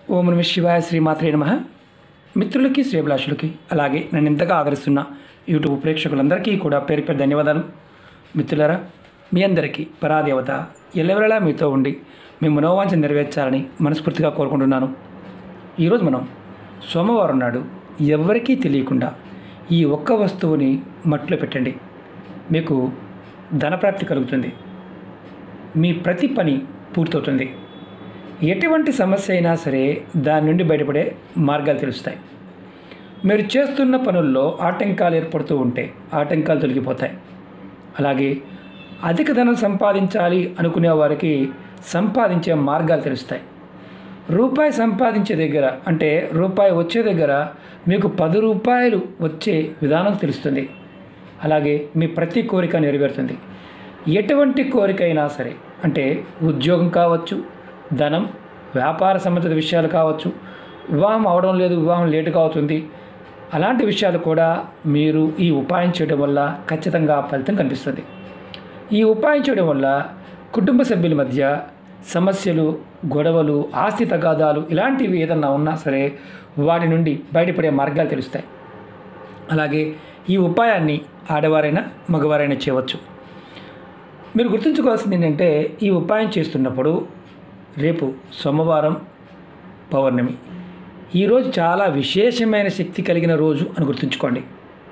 ఓం నమ శివాయ శ్రీమాత్రే నమ మిత్రులకి శ్రేభిలాషులకి అలాగే నన్ను ఇంతగా ఆదరిస్తున్న యూట్యూబ్ ప్రేక్షకులందరికీ కూడా పేరు పేరు ధన్యవాదాలు మిత్రులారా మీ అందరికీ పరాదేవత ఎల్లవెల్లలా మీతో ఉండి మీ మనోవాంఛ నెరవేర్చాలని మనస్ఫూర్తిగా కోరుకుంటున్నాను ఈరోజు మనం సోమవారం నాడు ఎవరికీ తెలియకుండా ఈ ఒక్క వస్తువుని మట్టిలో పెట్టండి మీకు ధనప్రాప్తి కలుగుతుంది మీ ప్రతి పని పూర్తవుతుంది ఎటువంటి సమస్య అయినా సరే దాని నుండి బయటపడే మార్గాలు తెలుస్తాయి మీరు చేస్తున్న పనుల్లో ఆటంకాలు ఏర్పడుతూ ఉంటే ఆటంకాలు తొలగిపోతాయి అలాగే అధిక ధనం సంపాదించాలి అనుకునే వారికి సంపాదించే మార్గాలు తెలుస్తాయి రూపాయి సంపాదించే దగ్గర అంటే రూపాయి వచ్చే దగ్గర మీకు పది రూపాయలు వచ్చే విధానం తెలుస్తుంది అలాగే మీ ప్రతి కోరిక నెరవేరుతుంది ఎటువంటి కోరిక అయినా సరే అంటే ఉద్యోగం కావచ్చు ధనం వ్యాపార సంబంధిత విషయాలు కావచ్చు వివాహం అవడం లేదు వివాహం లేటుగా అవుతుంది అలాంటి విషయాలు కూడా మీరు ఈ ఉపాయం చేయడం వల్ల ఖచ్చితంగా ఫలితం కనిపిస్తుంది ఈ ఉపాయం చేయడం వల్ల కుటుంబ సభ్యుల మధ్య సమస్యలు గొడవలు ఆస్తి తగాదాలు ఇలాంటివి ఏదన్నా ఉన్నా సరే వాటి నుండి బయటపడే మార్గాలు తెలుస్తాయి అలాగే ఈ ఉపాయాన్ని ఆడవారైనా మగవారైనా చేయవచ్చు మీరు గుర్తుంచుకోవాల్సింది ఏంటంటే ఈ ఉపాయం చేస్తున్నప్పుడు రేపు సోమవారం పౌర్ణమి ఈరోజు చాలా విశేషమైన శక్తి కలిగిన రోజు అని గుర్తుంచుకోండి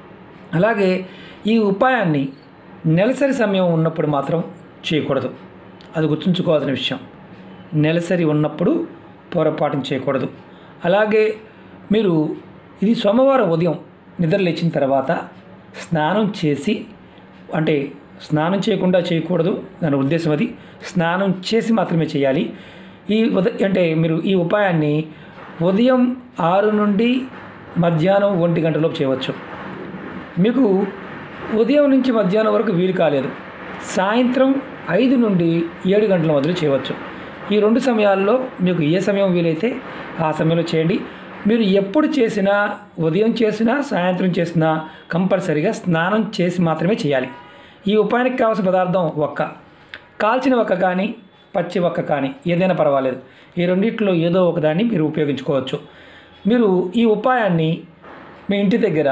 అలాగే ఈ ఉపాయాన్ని నెలసరి సమయం ఉన్నప్పుడు మాత్రం చేయకూడదు అది గుర్తుంచుకోవాల్సిన విషయం నెలసరి ఉన్నప్పుడు పొరపాటు చేయకూడదు అలాగే మీరు ఇది సోమవారం ఉదయం నిద్ర లేచిన తర్వాత స్నానం చేసి అంటే స్నానం చేయకుండా చేయకూడదు దాని ఉద్దేశం అది స్నానం చేసి మాత్రమే చేయాలి ఈ ఉద అంటే మీరు ఈ ఉపాయాన్ని ఉదయం ఆరు నుండి మధ్యాహ్నం ఒంటి గంటలోపు చేయవచ్చు మీకు ఉదయం నుంచి మధ్యాహ్నం వరకు వీలు కాలేదు సాయంత్రం ఐదు నుండి ఏడు గంటల మధ్యలో చేయవచ్చు ఈ రెండు సమయాల్లో మీకు ఏ సమయం వీలైతే ఆ సమయంలో చేయండి మీరు ఎప్పుడు చేసినా ఉదయం చేసినా సాయంత్రం చేసినా కంపల్సరీగా స్నానం చేసి మాత్రమే చేయాలి ఈ ఉపాయానికి కావాల్సిన పదార్థం ఒక్క కాల్చిన ఒక్క కానీ పచ్చి ఒక్క కానీ ఏదైనా పర్వాలేదు ఈ రెండిట్లో ఏదో ఒకదాన్ని మీరు ఉపయోగించుకోవచ్చు మీరు ఈ ఉపాయాన్ని మీ ఇంటి దగ్గర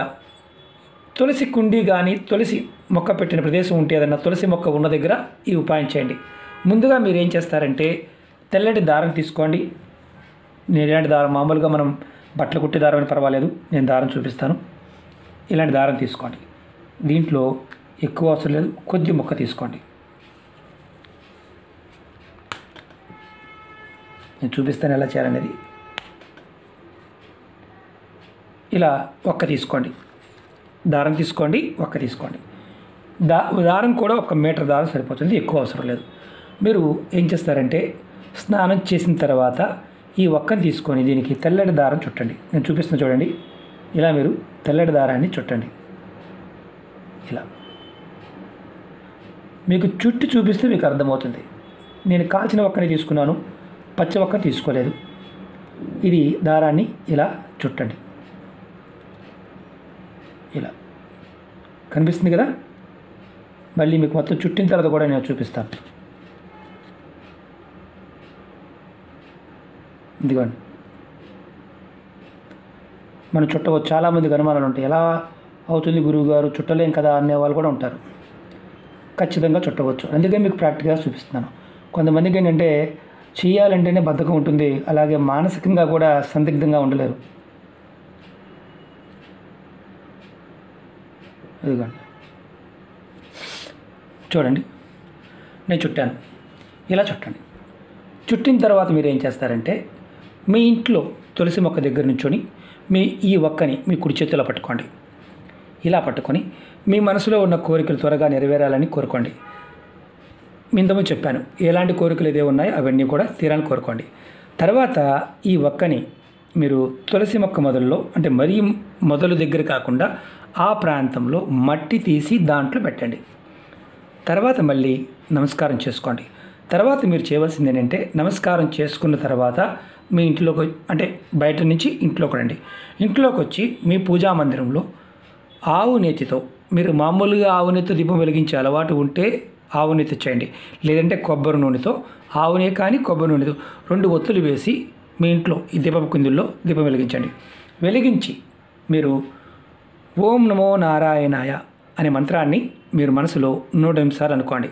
తులసి కుండి కానీ తులసి మొక్క పెట్టిన ప్రదేశం ఉంటే ఏదన్నా తులసి మొక్క ఉన్న దగ్గర ఈ ఉపాయం చేయండి ముందుగా మీరు ఏం చేస్తారంటే తెల్లటి దారం తీసుకోండి నేను ఇలాంటి దారం మామూలుగా మనం బట్టలు కుట్టే దారం అని పర్వాలేదు నేను దారం చూపిస్తాను ఇలాంటి దారం తీసుకోండి దీంట్లో ఎక్కువ అవసరం లేదు కొద్ది మొక్క తీసుకోండి నేను చూపిస్తాను ఎలా చేయాలనేది ఇలా ఒక్క తీసుకోండి దారం తీసుకోండి ఒక్క తీసుకోండి దా దారం కూడా ఒక మీటర్ దారం సరిపోతుంది ఎక్కువ అవసరం లేదు మీరు ఏం చేస్తారంటే స్నానం చేసిన తర్వాత ఈ ఒక్కని తీసుకొని దీనికి తెల్లటి దారం చుట్టండి నేను చూపిస్తున్నా చూడండి ఇలా మీరు తెల్లటి దారాన్ని చుట్టండి ఇలా మీకు చుట్టి చూపిస్తే మీకు అర్థమవుతుంది నేను కాల్చిన ఒక్కని తీసుకున్నాను పచ్చ ఒక్క తీసుకోలేదు ఇది దారాన్ని ఇలా చుట్టండి ఇలా కనిపిస్తుంది కదా మళ్ళీ మీకు మొత్తం చుట్టిన తర్వాత కూడా నేను చూపిస్తాను ఇదిగోండి మనం చుట్టవచ్చు చాలామందికి అనుమానాలు ఉంటాయి ఎలా అవుతుంది గురువు గారు చుట్టలేం కదా అనే వాళ్ళు కూడా ఉంటారు ఖచ్చితంగా చుట్టవచ్చు అందుకే మీకు ప్రాక్టికల్గా చూపిస్తున్నాను కొంతమందికి ఏంటంటే చేయాలంటేనే బద్ధకం ఉంటుంది అలాగే మానసికంగా కూడా సందిగ్ధంగా ఉండలేరు ఇదిగోండి చూడండి నేను చుట్టాను ఇలా చుట్టండి చుట్టిన తర్వాత మీరు ఏం చేస్తారంటే మీ ఇంట్లో తులసి మొక్క దగ్గర నుంచొని మీ ఈ ఒక్కని మీ కుడి చేతిలో పట్టుకోండి ఇలా పట్టుకొని మీ మనసులో ఉన్న కోరికలు త్వరగా నెరవేరాలని కోరుకోండి మీ ఇంతకుముందు చెప్పాను ఎలాంటి కోరికలు ఏదే ఉన్నాయో అవన్నీ కూడా తీరాలని కోరుకోండి తర్వాత ఈ ఒక్కని మీరు తులసి మొక్క మొదల్లో అంటే మరీ మొదలు దగ్గర కాకుండా ఆ ప్రాంతంలో మట్టి తీసి దాంట్లో పెట్టండి తర్వాత మళ్ళీ నమస్కారం చేసుకోండి తర్వాత మీరు చేయవలసింది ఏంటంటే నమస్కారం చేసుకున్న తర్వాత మీ ఇంట్లోకి అంటే బయట నుంచి ఇంట్లోకి రండి ఇంట్లోకి వచ్చి మీ పూజా మందిరంలో ఆవు నేతితో మీరు మామూలుగా ఆవు నేతితో దీపం వెలిగించే అలవాటు ఉంటే ఆవు నేతి చేయండి లేదంటే కొబ్బరి నూనెతో ఆవు నెయ్యి కానీ కొబ్బరి నూనెతో రెండు ఒత్తులు వేసి మీ ఇంట్లో ఈ దీపపు కుందుల్లో దీపం వెలిగించండి వెలిగించి మీరు ఓం నమో నారాయణాయ అనే మంత్రాన్ని మీరు మనసులో నూట ఎనిమిది సార్లు అనుకోండి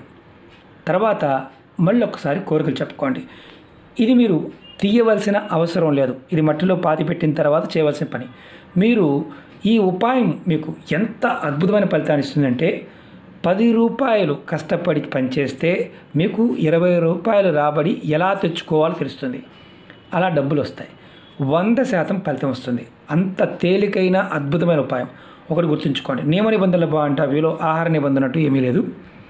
తర్వాత మళ్ళీ ఒకసారి కోరికలు చెప్పుకోండి ఇది మీరు తీయవలసిన అవసరం లేదు ఇది మట్టిలో పాతి పెట్టిన తర్వాత చేయవలసిన పని మీరు ఈ ఉపాయం మీకు ఎంత అద్భుతమైన ఫలితాన్ని ఇస్తుందంటే పది రూపాయలు కష్టపడి పనిచేస్తే మీకు ఇరవై రూపాయలు రాబడి ఎలా తెచ్చుకోవాలో తెలుస్తుంది అలా డబ్బులు వస్తాయి వంద శాతం ఫలితం వస్తుంది అంత తేలికైన అద్భుతమైన ఉపాయం ఒకటి గుర్తుంచుకోండి నియమ నిబంధనలు బాగుంటే వీలో ఆహార నిబంధన అంటూ ఏమీ లేదు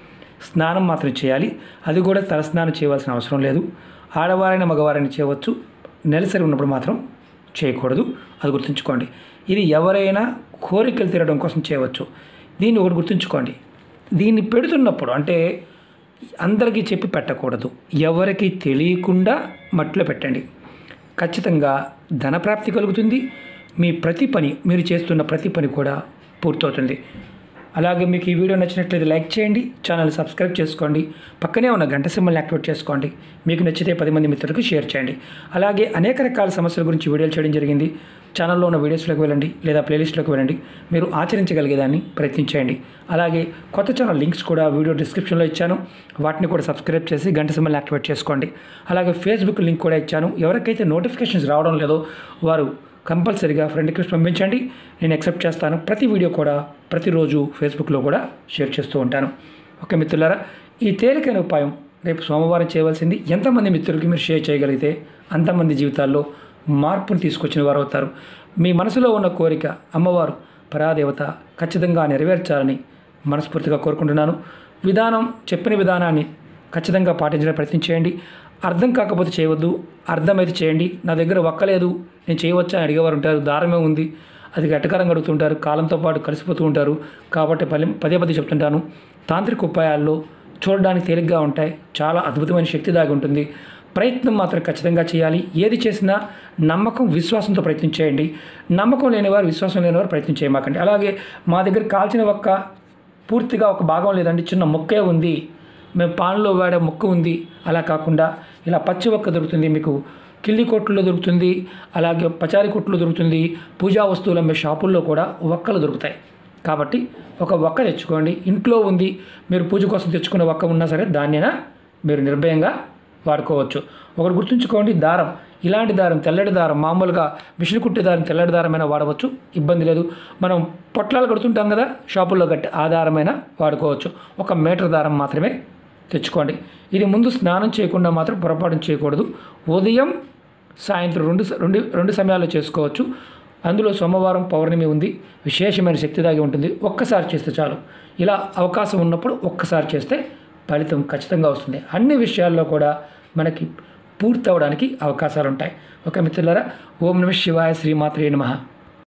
స్నానం మాత్రం చేయాలి అది కూడా తలస్నానం చేయవలసిన అవసరం లేదు ఆడవారైన మగవారైనా చేయవచ్చు నెలసరి ఉన్నప్పుడు మాత్రం చేయకూడదు అది గుర్తుంచుకోండి ఇది ఎవరైనా కోరికలు తీరడం కోసం చేయవచ్చు దీన్ని ఒకటి గుర్తుంచుకోండి దీన్ని పెడుతున్నప్పుడు అంటే అందరికీ చెప్పి పెట్టకూడదు ఎవరికి తెలియకుండా మట్టిలో పెట్టండి ఖచ్చితంగా ధనప్రాప్తి కలుగుతుంది మీ ప్రతి పని మీరు చేస్తున్న ప్రతి పని కూడా పూర్తవుతుంది అలాగే మీకు ఈ వీడియో నచ్చినట్లయితే లైక్ చేయండి ఛానల్ సబ్స్క్రైబ్ చేసుకోండి పక్కనే ఉన్న గంట సింబల్ని యాక్టివేట్ చేసుకోండి మీకు నచ్చితే పది మంది మిత్రులకు షేర్ చేయండి అలాగే అనేక రకాల సమస్యల గురించి వీడియోలు చేయడం జరిగింది ఛానల్లో ఉన్న వీడియోస్లోకి వెళ్ళండి లేదా ప్లేలిస్ట్లోకి వెళ్ళండి మీరు ఆచరించగలిగేదాన్ని ప్రయత్నించేయండి అలాగే కొత్త ఛానల్ లింక్స్ కూడా వీడియో డిస్క్రిప్షన్లో ఇచ్చాను వాటిని కూడా సబ్స్క్రైబ్ చేసి గంట సింబల్ని యాక్టివేట్ చేసుకోండి అలాగే ఫేస్బుక్ లింక్ కూడా ఇచ్చాను ఎవరికైతే నోటిఫికేషన్స్ రావడం లేదో వారు కంపల్సరీగా ఫ్రెండ్ రిక్వెస్ట్ పంపించండి నేను యాక్సెప్ట్ చేస్తాను ప్రతి వీడియో కూడా ప్రతిరోజు ఫేస్బుక్లో కూడా షేర్ చేస్తూ ఉంటాను ఓకే మిత్రులారా ఈ తేలికైన ఉపాయం రేపు సోమవారం చేయవలసింది ఎంతమంది మిత్రులకి మీరు షేర్ చేయగలిగితే అంతమంది జీవితాల్లో మార్పును తీసుకొచ్చిన వారు అవుతారు మీ మనసులో ఉన్న కోరిక అమ్మవారు పరాదేవత ఖచ్చితంగా నెరవేర్చాలని మనస్ఫూర్తిగా కోరుకుంటున్నాను విధానం చెప్పిన విధానాన్ని ఖచ్చితంగా పాటించడానికి ప్రయత్నం చేయండి అర్థం కాకపోతే చేయవద్దు అర్థమైతే చేయండి నా దగ్గర ఒక్కలేదు నేను చేయవచ్చా అని అడిగేవారు ఉంటారు దారమే ఉంది అది గట్టకరంగా అడుగుతుంటారు కాలంతో పాటు కలిసిపోతూ ఉంటారు కాబట్టి పల్లె పదే పదే చెప్తుంటాను తాంత్రిక ఉపాయాల్లో చూడడానికి తేలిగ్గా ఉంటాయి చాలా అద్భుతమైన శక్తి దాగి ఉంటుంది ప్రయత్నం మాత్రం ఖచ్చితంగా చేయాలి ఏది చేసినా నమ్మకం విశ్వాసంతో ప్రయత్నం చేయండి నమ్మకం లేనివారు విశ్వాసం లేనివారు ప్రయత్నం చేయమాకండి అలాగే మా దగ్గర కాల్చిన ఒక్క పూర్తిగా ఒక భాగం లేదండి చిన్న మొక్కే ఉంది మేము పాన్లో వాడే మొక్క ఉంది అలా కాకుండా ఇలా పచ్చి ఒక్క దొరుకుతుంది మీకు కిల్లి కొట్టులో దొరుకుతుంది అలాగే పచారీ కొట్టులో దొరుకుతుంది పూజా వస్తువులు అమ్మే షాపుల్లో కూడా ఒక్కలు దొరుకుతాయి కాబట్టి ఒక ఒక్క తెచ్చుకోండి ఇంట్లో ఉంది మీరు పూజ కోసం తెచ్చుకున్న ఒక్క ఉన్నా సరే దాన్నైనా మీరు నిర్భయంగా వాడుకోవచ్చు ఒకటి గుర్తుంచుకోండి దారం ఇలాంటి దారం తెల్లటి దారం మామూలుగా మిషన్ కుట్టే దారం తెల్లటి దారమైనా వాడవచ్చు ఇబ్బంది లేదు మనం పొట్లాలు కడుతుంటాం కదా షాపుల్లో కట్టి ఆ దారమైనా వాడుకోవచ్చు ఒక మీటర్ దారం మాత్రమే తెచ్చుకోండి ఇది ముందు స్నానం చేయకుండా మాత్రం పొరపాటు చేయకూడదు ఉదయం సాయంత్రం రెండు రెండు రెండు సమయాల్లో చేసుకోవచ్చు అందులో సోమవారం పౌర్ణమి ఉంది విశేషమైన శక్తి దాగి ఉంటుంది ఒక్కసారి చేస్తే చాలు ఇలా అవకాశం ఉన్నప్పుడు ఒక్కసారి చేస్తే ఫలితం ఖచ్చితంగా వస్తుంది అన్ని విషయాల్లో కూడా మనకి పూర్తి అవడానికి అవకాశాలు ఉంటాయి ఒక మిత్రులారా ఓం నమ శివాయ శ్రీమాత్రే నమః